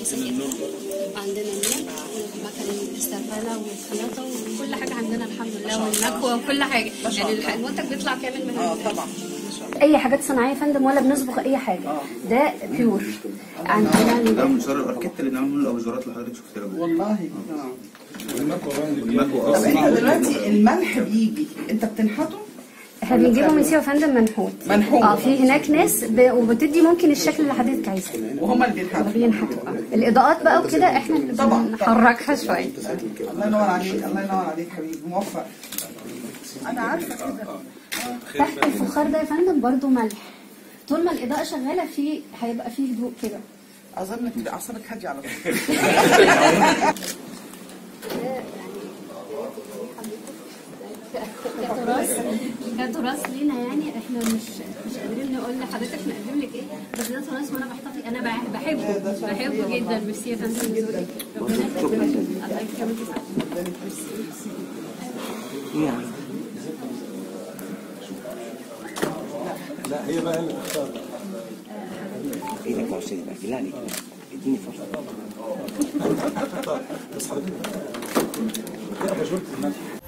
عندنا النور مكان الاستقبالة والخياطة وكل حاجة عندنا الحمد لله والمكوى وكل حاجة يعني الح- المنتج بيطلع كامل من اه عندنا. طبعا ما شاء الله اي حاجات صناعيه يا فندم ولا بنصبغ اي حاجه ده بيور عندنا ده من شر الاركيد اللي بنعمل منه الاباجورات اللي حضرتك شفتها قبل والله اه والمكوى طب اصلا احنا دلوقتي الملح بيجي انت بتنحته احنا بنجيبه من سيوه يا فندم منحوت منحوت. اه في هناك ناس ب... وبتدي ممكن الشكل اللي حضرتك عايزاه وهما اللي بينحتوا بينحتوا اه الاضاءات بقى وكده احنا اللي طبعاً، بنحركها شويه الله ينور عليك الله ينور عليك حبيبي موفق انا عارفه كده تحت الفخار ده يا فندم برضو ملح طول ما الاضاءه شغاله في هيبقى فيه هدوء كده اظن كده اعصابك هاديه على طول كتراث كتراث لينا يعني احنا مش مش قادرين نقول لحضرتك نقدم لك ايه بس ده تراث وانا بحتفظ انا بح- بحبه بحبه جدا ميرسي يا فندم جدا ربنا يخليك الله يكرمك ايدك فرصه يبقى بالله عليك اديني فرصه بس حضرتك ايه اباجوره الملح